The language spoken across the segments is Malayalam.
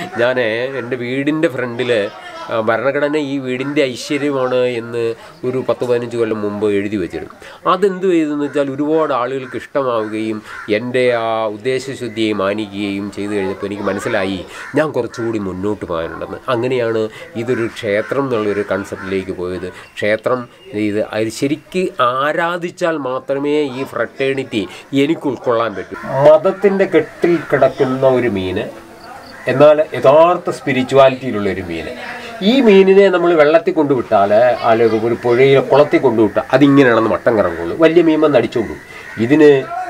ഞാൻ എൻ്റെ വീടിൻ്റെ ഫ്രണ്ടിൽ ഭരണഘടന ഈ വീടിൻ്റെ ഐശ്വര്യമാണ് എന്ന് ഒരു പത്ത് പതിനഞ്ച് കൊല്ലം മുമ്പ് എഴുതി വെച്ചിരുന്നു അതെന്ത് ചെയ്തെന്ന് വെച്ചാൽ ഒരുപാട് ആളുകൾക്ക് ഇഷ്ടമാവുകയും എൻ്റെ ആ ഉദ്ദേശശുദ്ധിയെ മാനിക്കുകയും ചെയ്തു കഴിഞ്ഞപ്പോൾ എനിക്ക് മനസ്സിലായി ഞാൻ കുറച്ചുകൂടി മുന്നോട്ട് പോകാനുണ്ടെന്ന് അങ്ങനെയാണ് ഇതൊരു ക്ഷേത്രം എന്നുള്ളൊരു കൺസെപ്റ്റിലേക്ക് പോയത് ക്ഷേത്രം ഇത് അത് ശരിക്ക് ആരാധിച്ചാൽ മാത്രമേ ഈ ഫ്രട്ടേണിറ്റി എനിക്ക് ഉൾക്കൊള്ളാൻ പറ്റൂ മതത്തിൻ്റെ കെട്ടിൽ കിടക്കുന്ന ഒരു മീന് എന്നാൽ യഥാർത്ഥ സ്പിരിച്വാലിറ്റിയിലുള്ള ഒരു മീൻ ഈ മീനിനെ നമ്മൾ വെള്ളത്തിൽ കൊണ്ടുവിട്ടാൽ അല്ലെങ്കിൽ ഒരു പുഴയിൽ കുളത്തിൽ കൊണ്ടുവിട്ടാൽ അതിങ്ങനെയാണെന്ന് മട്ടം കറങ്ങുള്ളൂ വലിയ മീൻ വന്ന് അടിച്ചോണ്ടു ഇതിന്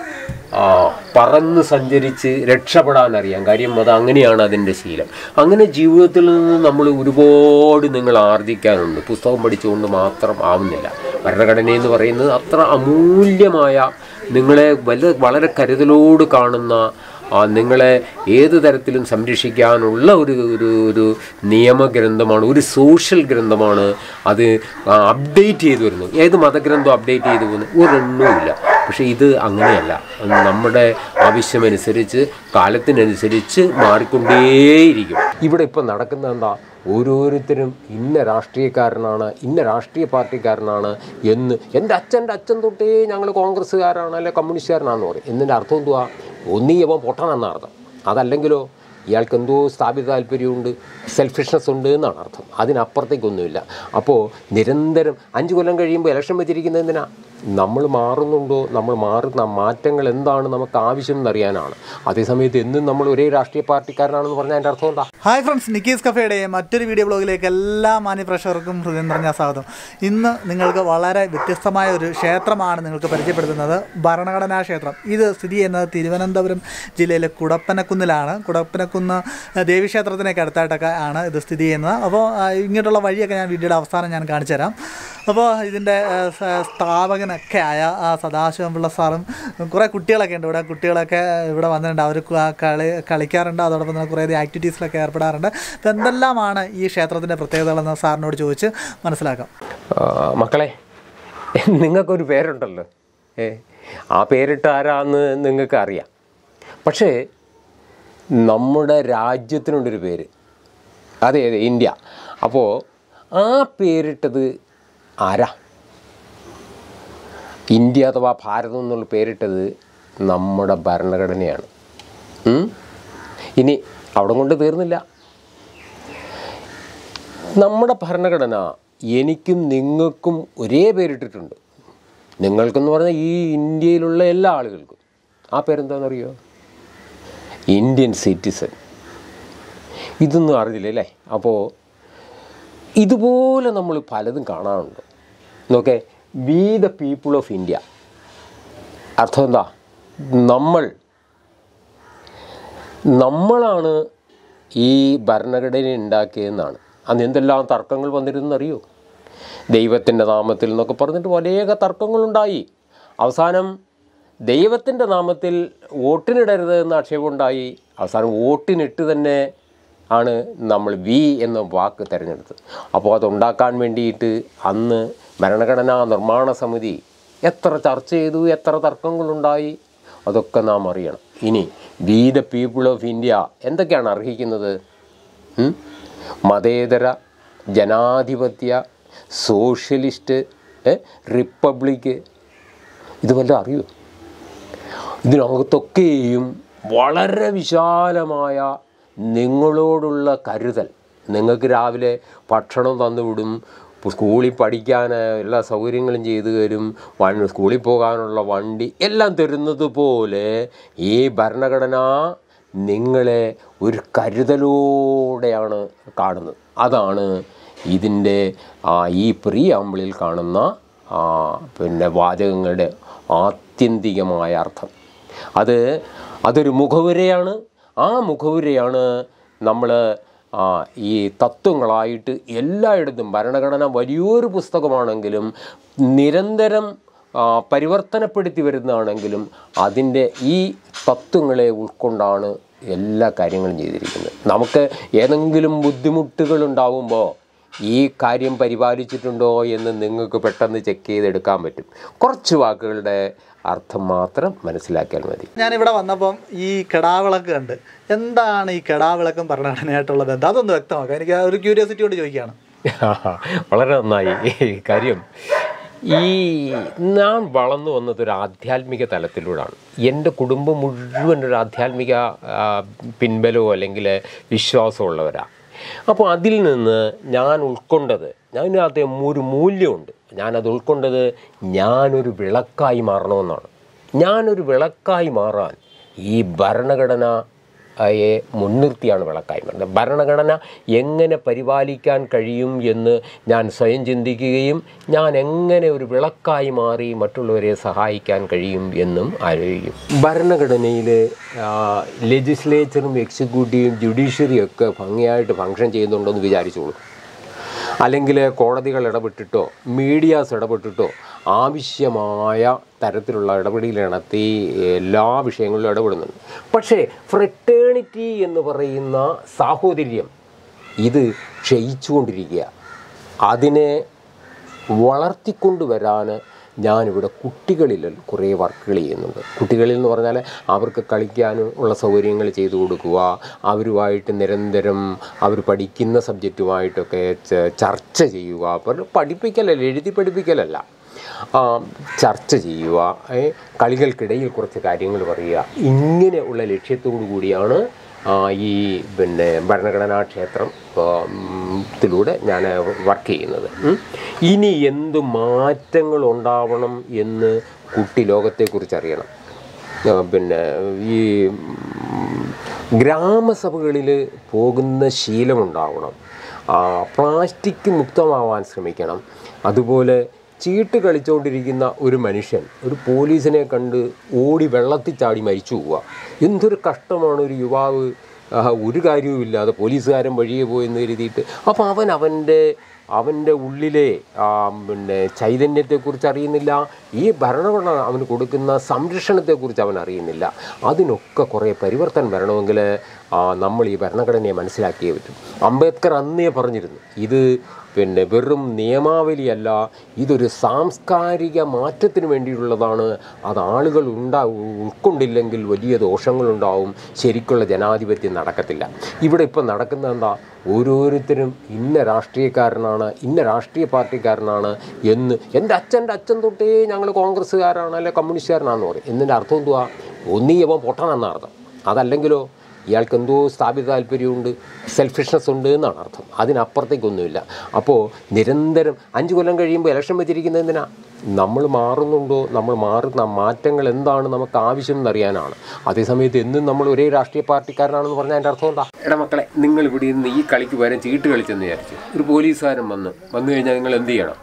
ആ, പറന്ന് സഞ്ചരിച്ച് രക്ഷപ്പെടാൻ അറിയാം കാര്യം അത് അങ്ങനെയാണ് അതിൻ്റെ ശീലം അങ്ങനെ ജീവിതത്തിൽ നിന്ന് നമ്മൾ ഒരുപാട് നിങ്ങൾ ആർജിക്കാനുണ്ട് പുസ്തകം പഠിച്ചുകൊണ്ട് മാത്രം ആവുന്നില്ല ഭരണഘടന എന്ന് പറയുന്നത് അത്ര അമൂല്യമായ നിങ്ങളെ വല വളരെ കരുതലോട് കാണുന്ന ആ നിങ്ങളെ ഏത് തരത്തിലും സംരക്ഷിക്കാനുള്ള ഒരു ഒരു ഒരു നിയമഗ്രന്ഥമാണ് ഒരു സോഷ്യൽ ഗ്രന്ഥമാണ് അത് അപ്ഡേറ്റ് ചെയ്തു വരുന്നു ഏത് മതഗ്രന്ഥം അപ്ഡേറ്റ് ചെയ്തു പോകുന്നു ഒരെണ്ണവുമില്ല പക്ഷേ ഇത് അങ്ങനെയല്ല നമ്മുടെ ആവശ്യമനുസരിച്ച് കാലത്തിനനുസരിച്ച് മാറിക്കൊണ്ടേയിരിക്കും ഇവിടെ ഇപ്പം നടക്കുന്ന എന്താ ഓരോരുത്തരും ഇന്ന രാഷ്ട്രീയക്കാരനാണ് ഇന്ന രാഷ്ട്രീയ പാർട്ടിക്കാരനാണ് എന്ന് എൻ്റെ അച്ഛൻ്റെ അച്ഛൻ തൊട്ടേ ഞങ്ങൾ കോൺഗ്രസ്സുകാരാണ് അല്ലെ കമ്മ്യൂണിസ്റ്റുകാരനാണെന്ന് പറയും എന്നതിൻ്റെ അർത്ഥം എന്തുവാ ഒന്നീ അവൻ പൊട്ടണമെന്ന അർത്ഥം അതല്ലെങ്കിലോ ഇയാൾക്ക് എന്തോ സ്ഥാപിത താല്പര്യമുണ്ട് സെൽഫിഷ്നെസ് ഉണ്ട് എന്നാണ് അർത്ഥം അതിനപ്പുറത്തേക്കൊന്നുമില്ല അപ്പോൾ നിരന്തരം അഞ്ച് കൊല്ലം കഴിയുമ്പോൾ ഇലക്ഷൻ വെച്ചിരിക്കുന്നത് എന്തിനാ നമ്മൾ മാറുന്നുണ്ടോ നമ്മൾ മാറുന്ന മാറ്റങ്ങൾ എന്താണ് നമുക്ക് ആവശ്യം എന്നറിയാനാണ് അതേസമയത്ത് എന്നും നമ്മൾ ഒരേ രാഷ്ട്രീയ പാർട്ടിക്കാരനാണെന്ന് പറഞ്ഞാൽ അതിൻ്റെ അർത്ഥം എന്താ ഹായ് ഫ്രണ്ട്സ് നിക്കീസ് കഫേയുടെ മറ്റൊരു വീഡിയോ ബ്ലോഗിലേക്ക് എല്ലാ മാന്യപ്രേക്ഷകർക്കും ഹൃദയം നിറഞ്ഞ സ്വാഗതം ഇന്ന് നിങ്ങൾക്ക് വളരെ വ്യത്യസ്തമായ ഒരു ക്ഷേത്രമാണ് നിങ്ങൾക്ക് പരിചയപ്പെടുത്തുന്നത് ഭരണഘടനാ ക്ഷേത്രം ഇത് സ്ഥിതി ചെയ്യുന്നത് തിരുവനന്തപുരം ജില്ലയിലെ കുടപ്പനക്കുന്നിലാണ് കുടപ്പനക്കുന്ന് ദേവീക്ഷേത്രത്തിനൊക്കെ അടുത്തായിട്ടൊക്കെ ആണ് ഇത് സ്ഥിതി ചെയ്യുന്നത് അപ്പോൾ ആ, ഇങ്ങോട്ടുള്ള വഴിയൊക്കെ ഞാൻ വീഡിയോയുടെ അവസാനം ഞാൻ കാണിച്ചു തരാം അപ്പോൾ ഇതിൻ്റെ ആ, സ- സ്ഥാപകനൊക്കെ ആയ ആ സദാശിവം പിള്ള സാറും കുറേ കുട്ടികളൊക്കെ ഉണ്ട് ഇവിടെ കുട്ടികളൊക്കെ ഇവിടെ വന്നിട്ടുണ്ട് അവർ കളി കളിക്കാറുണ്ട് അതോടൊപ്പം തന്നെ കുറേ ആക്ടിവിറ്റീസിലൊക്കെ ഏർപ്പെടാറുണ്ട് അപ്പോൾ എന്തെല്ലാമാണ് ഈ ക്ഷേത്രത്തിൻ്റെ പ്രത്യേകതകളെന്ന് സാറിനോട് ചോദിച്ച് മനസ്സിലാക്കാം ആ, മക്കളെ നിങ്ങൾക്കൊരു പേരുണ്ടല്ലോ ഏ ആ പേരിട്ട് ആരാന്ന് നിങ്ങൾക്ക് അറിയാം പക്ഷേ നമ്മുടെ രാജ്യത്തിനുണ്ടൊരു പേര് അതെ അതെ ഇന്ത്യ അപ്പോൾ ആ പേരിട്ടത് ആരാ ഇന്ത്യ അഥവാ ഭാരതം എന്നുള്ള പേരിട്ടത് നമ്മുടെ ഭരണഘടനയാണ് ഉം? ഇനി അവിടെ കൊണ്ട് തീർന്നില്ല നമ്മുടെ ഭരണഘടന എനിക്കും നിങ്ങൾക്കും ഒരേ പേരിട്ടിട്ടുണ്ട് നിങ്ങൾക്കെന്ന് പറഞ്ഞാൽ ഈ ഇന്ത്യയിലുള്ള എല്ലാ ആളുകൾക്കും ആ പേരെന്താണെന്നറിയോ ഇന്ത്യൻ സിറ്റിസൺ ഇതൊന്നും അറിഞ്ഞില്ല അല്ലേ അപ്പോൾ ഇതുപോലെ നമ്മൾ പലതും കാണാറുണ്ട് നോക്കേ we the people of India അർത്ഥം എന്താ നമ്മൾ നമ്മളാണ് ഈ ഭരണഘടന ഉണ്ടാക്കിയതെന്നാണ് അന്ന് എന്തെല്ലാം തർക്കങ്ങൾ വന്നിരുന്നറിയോ ദൈവത്തിൻ്റെ നാമത്തിൽ എന്നൊക്കെ പറഞ്ഞിട്ട് വലിയ തർക്കങ്ങളുണ്ടായി അവസാനം ദൈവത്തിൻ്റെ നാമത്തിൽ വോട്ടിനിടരുത് എന്ന ആക്ഷേപമുണ്ടായി അവസാനം വോട്ടിനിട്ട് തന്നെ ആണ് നമ്മൾ വി എന്ന വാക്ക് തിരഞ്ഞെടുത്തത് അപ്പോൾ അതുണ്ടാക്കാൻ വേണ്ടിയിട്ട് അന്ന് ഭരണഘടനാ നിർമ്മാണ സമിതി എത്ര ചർച്ച ചെയ്തു എത്ര തർക്കങ്ങളുണ്ടായി അതൊക്കെ നാം അറിയണം ഇനി we the people of India എന്തൊക്കെയാണ് അർഹിക്കുന്നത് ഉം? മതേതര ജനാധിപത്യ സോഷ്യലിസ്റ്റ് ഏ, റിപ്പബ്ലിക്ക് ഇത് വല്ലതും അറിയോ ഇതിനകത്തൊക്കെയും വളരെ വിശാലമായ നിങ്ങളോടുള്ള കരുതൽ നിങ്ങൾക്ക് രാവിലെ ഭക്ഷണം തന്നുവിടും സ്കൂളിൽ പഠിക്കാൻ എല്ലാ സൗകര്യങ്ങളും ചെയ്തു തരും വൺ സ്കൂളിൽ പോകാനുള്ള വണ്ടി എല്ലാം തരുന്നത് പോലെ ഈ ഭരണഘടന നിങ്ങളെ ഒരു കരുതലോടെയാണ് കാണുന്നത് അതാണ് ഇതിൻ്റെ ആ, ഈ പ്രിയാമ്പിളിൽ കാണുന്ന ആ, പിന്നെ വാചകങ്ങളുടെ ആത്യന്തികമായ അർത്ഥം അത് അതൊരു മുഖവുരയാണ് ആ മുഖവുരയാണ് നമ്മൾ ഈ തത്വങ്ങളായിട്ട് എല്ലായിടത്തും ഭരണഘടന വലിയൊരു പുസ്തകമാണെങ്കിലും നിരന്തരം ആ, പരിവർത്തനപ്പെടുത്തി വരുന്നതാണെങ്കിലും അതിൻ്റെ ഈ തത്വങ്ങളെ ഉൾക്കൊണ്ടാണ് എല്ലാ കാര്യങ്ങളും ചെയ്തിരിക്കുന്നത് നമുക്ക് ഏതെങ്കിലും ബുദ്ധിമുട്ടുകൾ ഉണ്ടാവുമ്പോൾ ഈ കാര്യം പരിപാലിച്ചിട്ടുണ്ടോ എന്ന് നിങ്ങൾക്ക് പെട്ടെന്ന് ചെക്ക് ചെയ്തെടുക്കാൻ പറ്റും കുറച്ച് വാക്കുകളുടെ അർത്ഥം മാത്രം മനസ്സിലാക്കിയാൽ മതി ഞാനിവിടെ വന്നപ്പം ഈ കെടാവിളക്ക് കണ്ട് എന്താണ് ഈ കെടാവിളക്കും ഭരണഘടനയായിട്ടുള്ള ബന്ധം അതൊന്ന് വ്യക്തമാക്കാം എനിക്ക് ആ ഒരു ക്യൂരിയോസിറ്റി കൊണ്ട് ചോദിക്കുകയാണ് വളരെ നന്നായി കാര്യം ഈ ഞാൻ വളർന്നു വന്നത് ഒരു ആധ്യാത്മിക തലത്തിലൂടെയാണ് എൻ്റെ കുടുംബം മുഴുവൻ ഒരു ആധ്യാത്മിക ആ, പിൻബലമോ അല്ലെങ്കിൽ വിശ്വാസമോ ഉള്ളവരാണ് അപ്പോൾ അതിൽ നിന്ന് ഞാൻ ഉൾക്കൊണ്ടത് അതിനകത്ത് ഒരു മൂല്യമുണ്ട് ഞാനത് ഉൾക്കൊണ്ടത് ഞാനൊരു വിളക്കായി മാറണമെന്നാണ് ഞാനൊരു വിളക്കായി മാറാൻ ഈ ഭരണഘടന യെ മുൻനിർത്തിയാണ് വിളക്കായി മാറുന്നത് ഭരണഘടന എങ്ങനെ പരിപാലിക്കാൻ കഴിയും എന്ന് ഞാൻ സ്വയം ചിന്തിക്കുകയും ഞാൻ എങ്ങനെ ഒരു വിളക്കായി മാറി മറ്റുള്ളവരെ സഹായിക്കാൻ കഴിയും എന്നും ആലോചിക്കും ഭരണഘടനയിൽ ലെജിസ്ലേച്ചറും എക്സിക്യൂട്ടീവും ജുഡീഷ്യറിയും ഒക്കെ ഭംഗിയായിട്ട് ഫങ്ഷൻ ചെയ്യുന്നുണ്ടോ എന്ന് വിചാരിച്ചോളൂ അല്ലെങ്കിൽ കോടതികൾ ഇടപെട്ടിട്ടോ മീഡിയാസ് ഇടപെട്ടിട്ടോ ആവശ്യമായ തരത്തിലുള്ള ഇടപെടൽ നടത്തി എല്ലാ വിഷയങ്ങളിലും ഇടപെടുന്നുണ്ട് പക്ഷേ ഫ്രട്ടേണിറ്റി എന്ന് പറയുന്ന സാഹോദര്യം ഇത് ക്ഷയിച്ചുകൊണ്ടിരിക്കുക അതിനെ വളർത്തിക്കൊണ്ടുവരാൻ ഞാനിവിടെ കുട്ടികളിൽ കുറേ വർക്കുകൾ ചെയ്യുന്നുണ്ട് കുട്ടികളിൽ എന്ന് പറഞ്ഞാൽ അവർക്ക് കളിക്കാനും ഉള്ള സൗകര്യങ്ങൾ ചെയ്തു കൊടുക്കുക അവരുമായിട്ട് നിരന്തരം അവർ പഠിക്കുന്ന സബ്ജക്റ്റുമായിട്ടൊക്കെ ച- ചർച്ച ചെയ്യുക അപ്പോൾ പഠിപ്പിക്കലല്ല എഴുതി പഠിപ്പിക്കലല്ല ആ, ചർച്ച ചെയ്യുക ഏ, കളികൾക്കിടയിൽ കുറച്ച് കാര്യങ്ങൾ പറയുക ഇങ്ങനെ ഉള്ള ലക്ഷ്യത്തോടു കൂടിയാണ് ആ, ഈ പിന്നെ ഭരണഘടനാ ക്ഷേത്രം ആ, ഉം, ത്തിലൂടെ ഞാൻ വർക്ക് ചെയ്യുന്നത് ഉം. ഇനി എന്ത് മാറ്റങ്ങൾ ഉണ്ടാവണം എന്ന് കുട്ടി ലോകത്തെക്കുറിച്ച് അറിയണം ആ, പിന്നെ ഈ ഉം, ഗ്രാമസഭകളിൽ പോകുന്ന ശീലമുണ്ടാവണം ആ, പ്ലാസ്റ്റിക് മുക്തമാവാൻ ശ്രമിക്കണം അതുപോലെ ചീട്ട് കളിച്ചുകൊണ്ടിരിക്കുന്ന ഒരു മനുഷ്യൻ ഒരു പോലീസിനെ കണ്ട് ഓടി വെള്ളത്തിൽ ചാടി മരിച്ചു പോവുക എന്തൊരു കഷ്ടമാണ് ഒരു യുവാവ് ആ, ഒരു കാര്യവുമില്ലാതെ പോലീസുകാരൻ വഴിയെ പോയെന്ന് കരുതിയിട്ട് അപ്പോൾ അവൻ അവൻ്റെ അവൻ്റെ ഉള്ളിലെ ആ, പിന്നെ ചൈതന്യത്തെക്കുറിച്ച് അറിയുന്നില്ല ഈ ഭരണഘടന അവന് കൊടുക്കുന്ന സംരക്ഷണത്തെക്കുറിച്ച് അവൻ അറിയുന്നില്ല അതിനൊക്കെ കുറേ പരിവർത്തനം വരണമെങ്കിൽ ആ, നമ്മൾ ഈ ഭരണഘടനയെ മനസ്സിലാക്കിയേ പറ്റും അംബേദ്കർ അന്നേ പറഞ്ഞിരുന്നു ഇത് പിന്നെ വെറും നിയമാവലിയല്ല ഇതൊരു സാംസ്കാരിക മാറ്റത്തിന് വേണ്ടിയുള്ളതാണ് അത് ആളുകൾ ഉണ്ടാ ഉൾക്കൊണ്ടില്ലെങ്കിൽ വലിയ ദോഷങ്ങളുണ്ടാവും ശരിക്കുള്ള ജനാധിപത്യം നടക്കത്തില്ല ഇവിടെ ഇപ്പം നടക്കുന്നത് എന്താ ഓരോരുത്തരും ഇന്ന രാഷ്ട്രീയക്കാരനാണ് ഇന്ന രാഷ്ട്രീയ പാർട്ടിക്കാരനാണ് എന്ന് എൻ്റെ അച്ഛൻ്റെ അച്ഛൻ തൊട്ടേ ഞങ്ങൾ കോൺഗ്രസ്സുകാരാണ് അല്ലെ കമ്മ്യൂണിസ്റ്റുകാരനാണെന്ന് പറയും എന്നതിൻ്റെ അർത്ഥം എന്തുവാ ഒന്നീ അവൻ പൊട്ടണമെന്ന അർത്ഥം അതല്ലെങ്കിലോ ഇയാൾക്ക് എന്തോ സ്ഥാപിത താല്പര്യമുണ്ട് സെൽഫിഷ്നെസ് ഉണ്ട് എന്നാണ് അർത്ഥം അതിനപ്പുറത്തേക്കൊന്നുമില്ല അപ്പോൾ നിരന്തരം അഞ്ച് കൊല്ലം കഴിയുമ്പോൾ ഇലക്ഷൻ വെച്ചിരിക്കുന്നത് എന്തിനാ നമ്മൾ മാറുന്നുണ്ടോ നമ്മൾ മാറുന്ന മാറ്റങ്ങൾ എന്താണ് നമുക്ക് ആവശ്യം എന്നറിയാനാണ് അതേസമയത്ത് എന്നും നമ്മൾ ഒരേ രാഷ്ട്രീയ പാർട്ടിക്കാരനാണെന്ന് പറഞ്ഞാൽ അതിൻ്റെ അർത്ഥം എന്താ എടാ മക്കളെ നിങ്ങൾ ഇവിടെ ഇരുന്ന് ഈ കളിക്ക് പകരം ചീട്ട് കളിച്ചെന്ന് വിചാരിച്ചു ഒരു പോലീസുകാരൻ വന്ന് വന്നു കഴിഞ്ഞാൽ നിങ്ങൾ എന്ത് ചെയ്യണം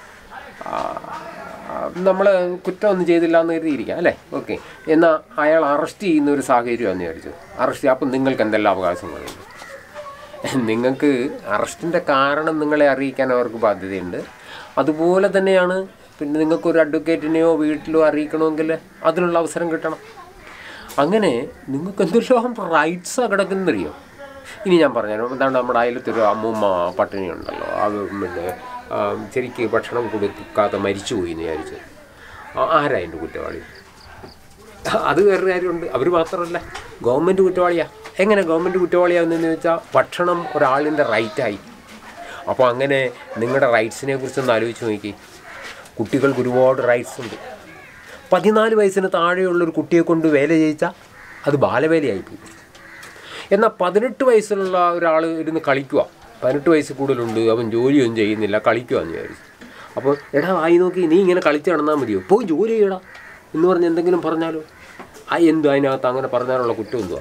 നമ്മൾ കുറ്റമൊന്നും ചെയ്തില്ല എന്ന് കരുതിയിരിക്കാം അല്ലേ ഓക്കെ എന്നാൽ അയാൾ അറസ്റ്റ് ചെയ്യുന്ന ഒരു സാഹചര്യമാണെന്ന് വിചാരിച്ചു അറസ്റ്റ് അപ്പം നിങ്ങൾക്ക് എന്തെല്ലാം അവകാശങ്ങളുണ്ട് നിങ്ങൾക്ക് അറസ്റ്റിൻ്റെ കാരണം നിങ്ങളെ അറിയിക്കാൻ അവർക്ക് ബാധ്യതയുണ്ട് അതുപോലെ തന്നെയാണ് പിന്നെ നിങ്ങൾക്ക് ഒരു അഡ്വക്കേറ്റിനെയോ വീട്ടിലോ അറിയിക്കണമെങ്കിൽ അതിനുള്ള അവസരം കിട്ടണം അങ്ങനെ നിങ്ങൾക്ക് എന്തെല്ലാം റൈറ്റ്സാണ് കിടക്കുന്നറിയോ ഇനി ഞാൻ പറഞ്ഞു എന്താണ് നമ്മുടെ അയലത്തൊരു അമ്മൂമ്മ പട്ടിണി ഉണ്ടല്ലോ അത് പിന്നെ ആ, ശരിക്ക് ഭക്ഷണം കൊടുക്കാതെ മരിച്ചുപോയി എന്ന് വിചാരിച്ചു ആ- ആരാ അതിൻ്റെ കുറ്റവാളി അത് വേറൊരു കാര്യമുണ്ട് അവർ മാത്രമല്ല ഗവൺമെൻറ് കുറ്റവാളിയാ എങ്ങനെ ഗവൺമെൻറ് കുറ്റവാളിയാവുന്നതെന്ന് വെച്ചാൽ ഭക്ഷണം ഒരാളിൻ്റെ റൈറ്റായി അപ്പോൾ അങ്ങനെ നിങ്ങളുടെ റൈറ്റ്സിനെ കുറിച്ചൊന്ന് ആലോചിച്ച് നോക്കി കുട്ടികൾക്ക് ഒരുപാട് റൈറ്റ്സ് ഉണ്ട് പതിനാല് വയസ്സിന് താഴെയുള്ള ഒരു കുട്ടിയെ കൊണ്ട് വേല ചെയ്യിച്ചാൽ അത് ബാലവേലയായിപ്പോയി എന്നാൽ പതിനെട്ട് വയസ്സിലുള്ള ഒരാൾ ഇരുന്ന് കളിക്കുക പതിനെട്ട് വയസ്സ് കൂടുതലുണ്ട് അവൻ ജോലിയൊന്നും ചെയ്യുന്നില്ല കളിക്കുവാന്ന് വിചാരിച്ചു അപ്പോൾ എടാ വായി നോക്കി നീ ഇങ്ങനെ കളിച്ച് നടന്നാൽ മതിയോ പോയി ജോലി ചെയ്യടാ എന്ന് പറഞ്ഞ് എന്തെങ്കിലും പറഞ്ഞാലോ ആ എന്തു അതിനകത്ത് അങ്ങനെ പറഞ്ഞാലുള്ള കുറ്റം എന്തുവാ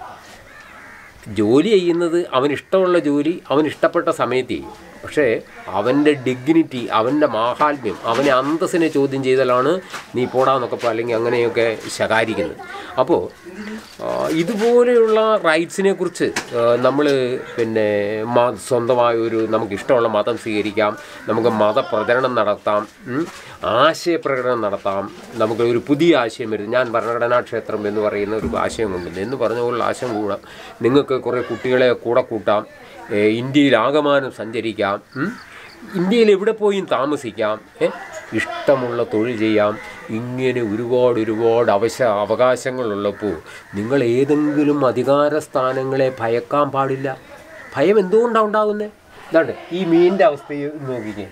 ജോലി ചെയ്യുന്നത് അവന് ഇഷ്ടമുള്ള ജോലി അവന് ഇഷ്ടപ്പെട്ട സമയത്ത് ചെയ്യും പക്ഷേ അവൻ്റെ ഡിഗ്നിറ്റി അവൻ്റെ മാഹാത്മ്യം അവനെ അന്തസ്സിനെ ചോദ്യം ചെയ്തലാണ് നീ പോടാന്നൊക്കെ പ- അല്ലെങ്കിൽ അങ്ങനെയൊക്കെ ശകാരിക്കുന്നത് അപ്പോൾ ആ, ഇതുപോലെയുള്ള റൈറ്റ്സിനെ കുറിച്ച് നമ്മൾ പിന്നെ മ- സ്വന്തമായ ഒരു നമുക്ക് ഇഷ്ടമുള്ള മതം സ്വീകരിക്കാം നമുക്ക് മതപ്രചരണം നടത്താം ഉം, ആശയപ്രകടനം നടത്താം നമുക്ക് ഒരു പുതിയ ആശയം വരും ഞാൻ ഭരണഘടനാ ക്ഷേത്രം എന്ന് പറയുന്ന ഒരു ആശയം കൊണ്ടുവന്നു എന്ന് പറഞ്ഞ പോലുള്ള ആശയം കൂടാം നിങ്ങൾക്ക് കുറേ കുട്ടികളെ കൂടെ കൂട്ടാം ഏ, ഇന്ത്യയിൽ ആകമാനം സഞ്ചരിക്കാം ഉം. ഇന്ത്യയിൽ എവിടെ പോയും താമസിക്കാം ഏ? ഇഷ്ടമുള്ള തൊഴിൽ ചെയ്യാം ഇങ്ങനെ ഒരുപാട് ഒരുപാട് അവശ അവകാശങ്ങളുള്ളപ്പോൾ നിങ്ങൾ ഏതെങ്കിലും അധികാര സ്ഥാനങ്ങളെ ഭയക്കാൻ പാടില്ല ഭയം എന്തുകൊണ്ടാണ് ഉണ്ടാകുന്നത് ഇതാണ് ഈ മീനിൻ്റെ അവസ്ഥയെ നോക്കിക്കേ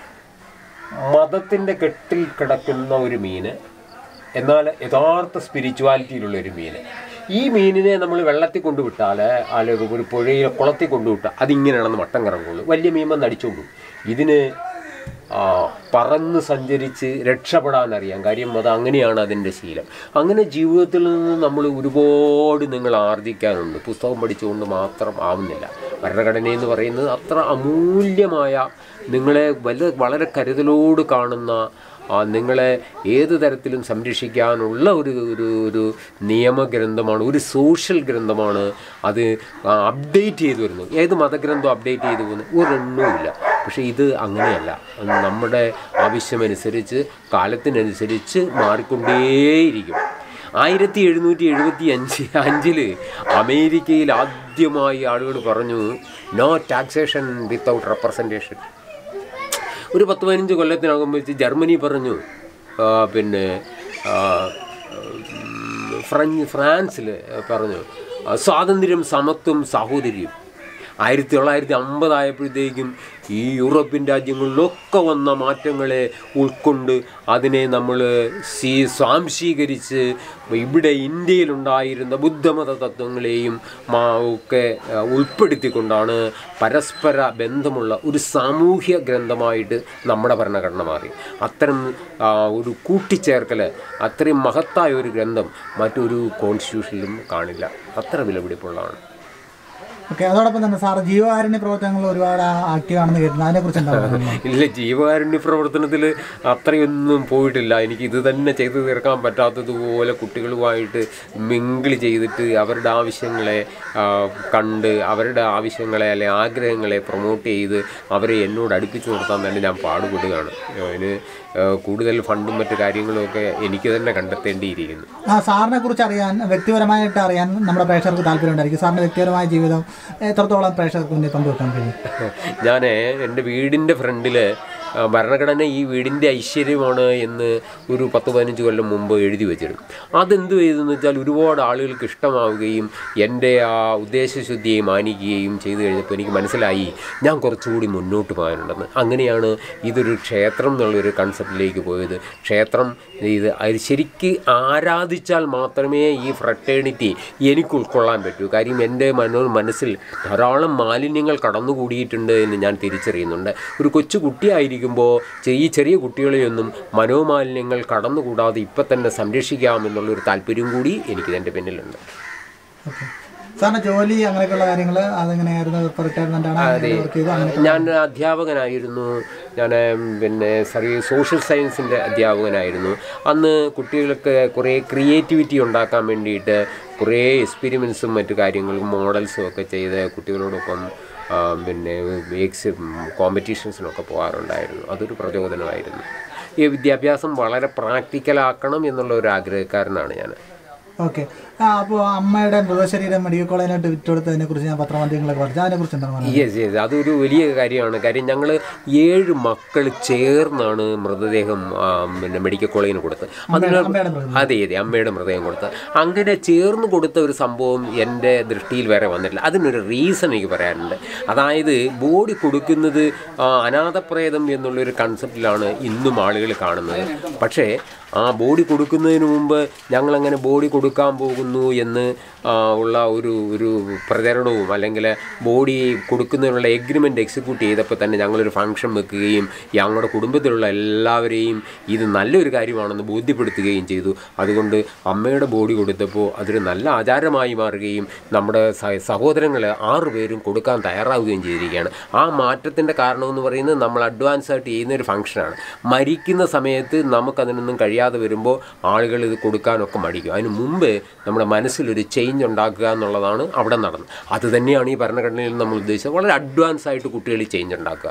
മതത്തിൻ്റെ കെട്ടിൽ കിടക്കുന്ന ഒരു മീന് എന്നാൽ യഥാർത്ഥ സ്പിരിച്വാലിറ്റിയിലുള്ള ഒരു മീൻ ഈ മീനിനെ നമ്മൾ വെള്ളത്തിൽ കൊണ്ടുവിട്ടാൽ അല്ലെങ്കിൽ ഒരു പുഴയിലെ കുളത്തിൽ കൊണ്ടുവിട്ടാൽ അതിങ്ങനെയാണെന്ന് മട്ടം കറങ്ങുള്ളൂ വലിയ മീൻ വന്ന് അടിച്ചോണ്ടു ഇതിന് ആ, പറന്ന് സഞ്ചരിച്ച് രക്ഷപ്പെടാൻ അറിയാം കാര്യം അത് അങ്ങനെയാണ് അതിൻ്റെ ശീലം അങ്ങനെ ജീവിതത്തിൽ നിന്ന് നമ്മൾ ഒരുപാട് നിങ്ങൾ ആർജിക്കാനുണ്ട് പുസ്തകം പഠിച്ചുകൊണ്ട് മാത്രം ആവുന്നില്ല ഭരണഘടന എന്ന് പറയുന്നത് അത്ര അമൂല്യമായ നിങ്ങളെ വല വളരെ കരുതലോട് കാണുന്ന ആ നിങ്ങളെ ഏത് തരത്തിലും സംരക്ഷിക്കാനുള്ള ഒരു ഒരു ഒരു നിയമഗ്രന്ഥമാണ് ഒരു സോഷ്യൽ ഗ്രന്ഥമാണ് അത് അപ്ഡേറ്റ് ചെയ്തു വരുന്നത് ഏത് മതഗ്രന്ഥം അപ്ഡേറ്റ് ചെയ്തു പോകുന്നത് ഒരെണ്ണവുമില്ല പക്ഷേ ഇത് അങ്ങനെയല്ല അത് നമ്മുടെ ആവശ്യമനുസരിച്ച് കാലത്തിനനുസരിച്ച് മാറിക്കൊണ്ടേയിരിക്കും ആയിരത്തി എഴുന്നൂറ്റി എഴുപത്തി അഞ്ച് അഞ്ചില് അമേരിക്കയിൽ ആദ്യമായി ആളുകൾ പറഞ്ഞു നോ ടാക്സേഷൻ വിത്തൗട്ട് റെപ്രസെൻറ്റേഷൻ ഒരു പത്ത് പതിനഞ്ച് കൊല്ലത്തിനകം വെച്ച് ജർമ്മനി പറഞ്ഞു ആ, പിന്നെ ആ, ഉം, ഫ്രഞ്ച് ഫ്രാൻസിൽ പറഞ്ഞു ആ, സ്വാതന്ത്ര്യം സമത്വം സാഹോദര്യം ആയിരത്തി തൊള്ളായിരത്തി അമ്പതായപ്പോഴത്തേക്കും ഈ യൂറോപ്യൻ രാജ്യങ്ങളിലൊക്കെ വന്ന മാറ്റങ്ങളെ ഉൾക്കൊണ്ട് അതിനെ നമ്മൾ സ്വീ സ്വാംശീകരിച്ച് ഇവിടെ ഇന്ത്യയിലുണ്ടായിരുന്ന ബുദ്ധമത തത്വങ്ങളെയും മാ ഒക്കെ ആ, ഉൾപ്പെടുത്തിക്കൊണ്ടാണ് പരസ്പര ബന്ധമുള്ള ഒരു സാമൂഹ്യ ഗ്രന്ഥമായിട്ട് നമ്മുടെ ഭരണഘടന മാറി അത്തരം ആ, ഒരു കൂട്ടിച്ചേർക്കൽ അത്രയും മഹത്തായ ഒരു ഗ്രന്ഥം മറ്റൊരു കോൺസ്റ്റിറ്റ്യൂഷനിലും കാണില്ല അത്ര വിലപിടിപ്പുള്ളതാണ് ഓക്കെ അതോടൊപ്പം തന്നെ സാർ ജീവകാരുണ്യ പ്രവർത്തനങ്ങൾ ഒരുപാട് ആക്റ്റീവ് ആണെന്ന് കേട്ടിട്ടുണ്ട് അതിനെക്കുറിച്ച് എന്താ പറയുന്നത് ഇല്ല ജീവകാരുണ്യ പ്രവർത്തനത്തിൽ അത്രയൊന്നും പോയിട്ടില്ല എനിക്ക് ഇത് തന്നെ ചെയ്തു തീർക്കാൻ പറ്റാത്തതുപോലെ കുട്ടികളുമായിട്ട് മിങ്കിൾ ചെയ്തിട്ട് അവരുടെ ആവശ്യങ്ങളെ ആ, കണ്ട് അവരുടെ ആവശ്യങ്ങളെ അല്ലെ ആഗ്രഹങ്ങളെ പ്രൊമോട്ട് ചെയ്ത് അവരെ എന്നോട് അടുപ്പിച്ച് നിർത്താൻ വേണ്ടി ഞാൻ പാടുപെടുകയാണ് അതിന് ആ, കൂടുതൽ ഫണ്ടും മറ്റു കാര്യങ്ങളും ഒക്കെ എനിക്ക് തന്നെ കണ്ടെത്തേണ്ടിയിരിക്കുന്നു ആ സാറിനെ കുറിച്ച് അറിയാൻ വ്യക്തിപരമായിട്ട് അറിയാൻ നമ്മുടെ പ്രേക്ഷകർക്ക് താല്പര്യമുണ്ടായിരിക്കും സാറിൻ്റെ വ്യക്തിപരമായ ജീവിതം എത്രത്തോളം പ്രേക്ഷകർക്ക് മുന്നിൽ പങ്കുവെക്കാൻ കഴിയും ഞാൻ എൻ്റെ വീടിൻ്റെ ഫ്രണ്ടിൽ ഭരണഘടന ഈ വീടിൻ്റെ ഐശ്വര്യമാണ് എന്ന് ഒരു പത്ത് പതിനഞ്ച് കൊല്ലം മുമ്പ് എഴുതി വെച്ചിരുന്നു അതെന്ത് ചെയ്തെന്ന് വെച്ചാൽ ഒരുപാട് ആളുകൾക്ക് ഇഷ്ടമാവുകയും എൻ്റെ ആ ഉദ്ദേശശുദ്ധിയെ മാനിക്കുകയും ചെയ്തു കഴിഞ്ഞപ്പോൾ എനിക്ക് മനസ്സിലായി ഞാൻ കുറച്ചുകൂടി മുന്നോട്ട് പോകാനുണ്ടെന്ന് അങ്ങനെയാണ് ഇതൊരു ക്ഷേത്രം എന്നുള്ളൊരു കൺസെപ്റ്റിലേക്ക് പോയത് ക്ഷേത്രം ഇത് അത് ശരിക്ക് ആരാധിച്ചാൽ മാത്രമേ ഈ ഫ്രട്ടേണിറ്റി എനിക്ക് ഉൾക്കൊള്ളാൻ പറ്റൂ കാര്യം എൻ്റെ മനോ മനസ്സിൽ ധാരാളം മാലിന്യങ്ങൾ കടന്നുകൂടിയിട്ടുണ്ട് എന്ന് ഞാൻ തിരിച്ചറിയുന്നുണ്ട് ഒരു കൊച്ചു കുട്ടിയായിരിക്കുമ്പോൾ ഈ ചെറിയ കുട്ടികളെയൊന്നും മനോമാലിന്യങ്ങൾ കടന്നുകൂടാതെ ഇപ്പം തന്നെ സംരക്ഷിക്കാമെന്നുള്ളൊരു താല്പര്യം കൂടി എനിക്ക് എൻ്റെ പിന്നിലുണ്ട് ഓക്കെ സാറിൻ്റെ ജോലി അങ്ങനെയൊക്കെയുള്ള കാര്യങ്ങൾ അതെങ്ങനെയായിരുന്നു ഇപ്പോൾ റിട്ടയർമെൻ്റ് ആണ് അങ്ങനെ വർക്ക് ചെയ്തു അങ്ങനെ ഞാൻ അധ്യാപകനായിരുന്നു ഞാൻ പിന്നെ സർവീസ് സോഷ്യൽ സയൻസിൻ്റെ അധ്യാപകനായിരുന്നു അന്ന് കുട്ടികൾക്ക് കുറേ ക്രിയേറ്റിവിറ്റി ഉണ്ടാക്കാൻ വേണ്ടിയിട്ട് കുറേ എക്സ്പെരിമെൻസും മറ്റു കാര്യങ്ങളും മോഡൽസും ഒക്കെ ചെയ്ത് കുട്ടികളോടൊപ്പം ആ, പിന്നെ എക്സ് കോമ്പറ്റീഷൻസിനൊക്കെ പോകാറുണ്ടായിരുന്നു അതൊരു പ്രചോദനമായിരുന്നു ഈ വിദ്യാഭ്യാസം വളരെ പ്രാക്ടിക്കലാക്കണം എന്നുള്ള ഒരു ആഗ്രഹക്കാരനാണ് ഞാൻ ഓക്കെ ആ അപ്പോൾ അമ്മയുടെ മൃതശരീരം മെഡിക്കൽ കോളേജിനായിട്ട് വിറ്റുകൊടുത്തതിനെ കുറിച്ച് ഞാൻ പത്രമാധ്യമങ്ങളൊക്കെ പഠിച്ചു അതിനെക്കുറിച്ച് എന്താണ് പറയുന്നത് യെസ് യെസ് അതൊരു വലിയ കാര്യമാണ് കാര്യം ഞങ്ങൾ ഏഴ് മക്കൾ ചേർന്നാണ് മൃതദേഹം ആ, പിന്നെ മെഡിക്കൽ കോളേജിന് കൊടുത്തത് അതിന് അമ്മയുടെ മൃതദേഹം. അതെ അതെ അമ്മയുടെ മൃതദേഹം കൊടുത്തത് അങ്ങനെ ചേർന്ന് കൊടുത്ത ഒരു സംഭവം എൻ്റെ ദൃഷ്ടിയിൽ വേറെ വന്നിട്ടില്ല അതിനൊരു റീസൺ എനിക്ക് പറയാനുണ്ട് അതായത് ബോഡി കൊടുക്കുന്നത് ആ, അനാഥപ്രേതം എന്നുള്ളൊരു കൺസെപ്റ്റിലാണ് ഇന്നും ആളുകൾ കാണുന്നത് പക്ഷേ ആ ബോഡി കൊടുക്കുന്നതിന് മുമ്പ് ഞങ്ങളങ്ങനെ ബോഡി കൊടുക്കാൻ പോകുന്നു എന്ന് ആ, ഉള്ള ഒരു ഒരു പ്രചരണവും അല്ലെങ്കിൽ ബോഡി കൊടുക്കുന്നതിനുള്ള എഗ്രിമെൻ്റ് എക്സിക്യൂട്ട് ചെയ്തപ്പോൾ തന്നെ ഞങ്ങളൊരു ഫംഗ്ഷൻ വെക്കുകയും ഞങ്ങളുടെ കുടുംബത്തിലുള്ള എല്ലാവരെയും ഇത് നല്ലൊരു കാര്യമാണെന്ന് ബോധ്യപ്പെടുത്തുകയും ചെയ്തു അതുകൊണ്ട് അമ്മയുടെ ബോഡി കൊടുത്തപ്പോൾ അതൊരു നല്ല ആചാരമായി മാറുകയും നമ്മുടെ സ- സഹോദരങ്ങൾ ആറ് പേരും കൊടുക്കാൻ തയ്യാറാവുകയും ചെയ്തിരിക്കുകയാണ് ആ മാറ്റത്തിൻ്റെ കാരണമെന്ന് പറയുന്നത് നമ്മൾ അഡ്വാൻസ് ആയിട്ട് ചെയ്യുന്ന ഒരു ഫംഗ്ഷനാണ് മരിക്കുന്ന സമയത്ത് നമുക്കതിനൊന്നും കഴിയാതെ വരുമ്പോൾ ആളുകൾ ഇത് കൊടുക്കാനൊക്കെ മടിക്കും അതിന് മുമ്പ് നമ്മുടെ മനസ്സിലൊരു ചേഞ്ച് ഉണ്ടാക്കുക എന്നുള്ളതാണ് അവിടെ നടന്നത് അത് തന്നെയാണ് ഈ ഭരണഘടനയിൽ നമ്മൾ ഉദ്ദേശിച്ചത് വളരെ അഡ്വാൻസ് ആയിട്ട് കുട്ടികളിൽ ചേഞ്ച് ഉണ്ടാക്കുക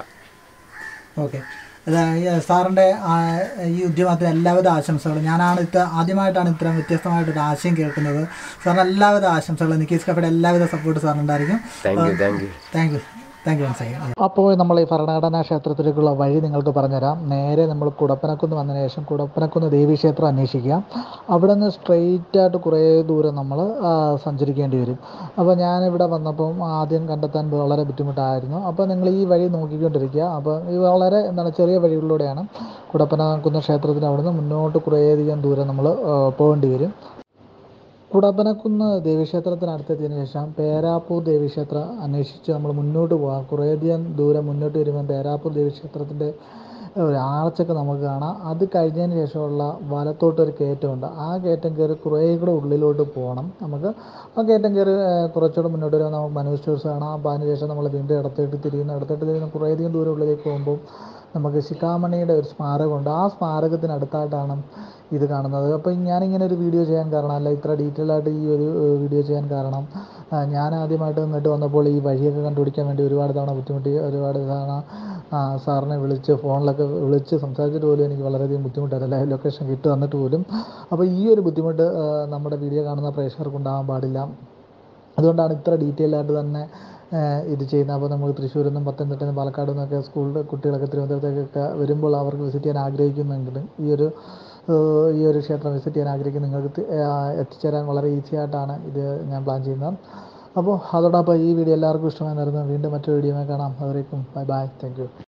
ഓക്കെ സാറിൻ്റെ ആ, ഈ ഉദ്യമത്തിന് എല്ലാവിധ ആശംസകളും ഞാനാണ് ഇത്ര ആദ്യമായിട്ടാണ് ഇത്തരം വ്യത്യസ്തമായിട്ടൊരു ആശയം കേൾക്കുന്നത് സാറിന് എല്ലാവിധ ആശംസകളും നിക്കീസ് കഫയുടെ എല്ലാവിധ സപ്പോർട്ട് സാറിനുണ്ടായിരിക്കും thank you thank you thank you thank you once again അപ്പോൾ നമ്മൾ ഈ ഭരണഘടനാ ക്ഷേത്രത്തിലേക്കുള്ള വഴി നിങ്ങൾക്ക് പറഞ്ഞുതരാം നേരെ നമ്മൾ കുടപ്പനക്കുന്ന് വന്നതിന് ശേഷം കുടപ്പനക്കുന്ന് ദേവീക്ഷേത്രം അന്വേഷിക്കുക അവിടെ നിന്ന് സ്ട്രെയിറ്റ് ആയിട്ട് കുറേ ദൂരം നമ്മൾ സഞ്ചരിക്കേണ്ടി വരും അപ്പോൾ ഞാനിവിടെ വന്നപ്പം ആദ്യം കണ്ടെത്താൻ വളരെ ബുദ്ധിമുട്ടായിരുന്നു അപ്പോൾ നിങ്ങൾ ഈ വഴി നോക്കിക്കൊണ്ടിരിക്കുക അപ്പോൾ ഇത് വളരെ എന്താണ് ചെറിയ വഴികളിലൂടെയാണ് കുടപ്പനക്കുന്ന് ക്ഷേത്രത്തിന് അവിടെ നിന്ന് മുന്നോട്ട് കുറേയധികം ദൂരം നമ്മൾ പോകേണ്ടി വരും കുടപ്പനക്കുന്ന് ദേവീക്ഷേത്രത്തിനടുത്തെത്തിയതിനു ശേഷം പേരാപ്പൂർ ദേവീക്ഷേത്രം അന്വേഷിച്ച് നമ്മൾ മുന്നോട്ട് പോകാം കുറേയധികം ദൂരം മുന്നോട്ട് വരുമ്പോൾ പേരാപ്പൂർ ദേവീക്ഷേത്രത്തിൻ്റെ ഒരു ആർച്ചൊക്കെ നമുക്ക് കാണാം അത് കഴിഞ്ഞതിന് ശേഷമുള്ള വലത്തോട്ടൊരു കയറ്റമുണ്ട് ആ കയറ്റം കയറി കുറേ കൂടെ ഉള്ളിലോട്ട് പോകണം നമുക്ക് ആ കയറ്റം കയറി ഏഹ്, കുറച്ചുകൂടെ മുന്നോട്ട് വരുമ്പോൾ നമുക്ക് മനോജ് സ്റ്റോഴ്സ് കാണാം അപ്പോൾ അതിന് ശേഷം നമ്മൾ വീണ്ടും ഇടത്തോട്ട് തിരിയുന്നു ഇടത്തോട്ട് തിരിയുന്ന കുറേയധികം ദൂരം ഉള്ളിലേക്ക് പോകുമ്പോൾ നമുക്ക് ശിഖാമണിയുടെ ഒരു സ്മാരകമുണ്ട് ആ സ്മാരകത്തിനടുത്തായിട്ടാണ് ഇത് കാണുന്നത് അപ്പോൾ ഞാനിങ്ങനെ ഒരു വീഡിയോ ചെയ്യാൻ കാരണം അല്ല ഇത്ര ഡീറ്റെയിൽ ആയിട്ട് ഈ ഒരു ഏഹ്, വീഡിയോ ചെയ്യാൻ കാരണം ആ, ഞാൻ ആദ്യമായിട്ട് നിന്നിട്ട് വന്നപ്പോൾ ഈ വഴിയൊക്കെ കണ്ടുപിടിക്കാൻ വേണ്ടി ഒരുപാട് തവണ ബുദ്ധിമുട്ടി ഒരുപാട് തവണ ആ, സാറിനെ വിളിച്ച് ഫോണിലൊക്കെ വിളിച്ച് സംസാരിച്ചിട്ട് പോലും എനിക്ക് വളരെയധികം ബുദ്ധിമുട്ടായിരുന്നു ലൈവ് ലൊക്കേഷൻ കിട്ടി വന്നിട്ട് പോലും അപ്പോൾ ഈ ഒരു ബുദ്ധിമുട്ട് ആ, നമ്മുടെ വീഡിയോ കാണുന്ന പ്രേക്ഷകർക്ക് ഉണ്ടാകാൻ പാടില്ല അതുകൊണ്ടാണ് ഇത്ര ഡീറ്റെയിൽ ആയിട്ട് തന്നെ ഏഹ്, ഇത് ചെയ്യുന്നത് അപ്പോൾ നമുക്ക് തൃശ്ശൂരിൽ നിന്നും പത്തനംതിട്ടയിൽ നിന്നും പാലക്കാട് നിന്നൊക്കെ സ്കൂളിൽ കുട്ടികളൊക്കെ തിരുവനന്തപുരത്തേക്കൊക്കെ വരുമ്പോൾ അവർക്ക് വിസിറ്റ് ചെയ്യാൻ ആഗ്രഹിക്കുന്നെങ്കിൽ ഈ ഒരു ഏഹ്, ഈ ഒരു ക്ഷേത്രം വിസിറ്റ് ചെയ്യാൻ ആഗ്രഹിക്കുന്ന നിങ്ങൾക്ക് തി- ഏഹ്, എത്തിച്ചേരാൻ വളരെ ഈസി ആയിട്ടാണ് ഇത് ഞാൻ പ്ലാൻ ചെയ്യുന്നത് അപ്പോൾ അതോടൊപ്പം ഈ വീഡിയോ എല്ലാവർക്കും ഇഷ്ടമായി വരുന്നത് വീണ്ടും മറ്റൊരു വീഡിയോ കാണാം അതുവരേക്കും ബൈ ബൈ താങ്ക് യു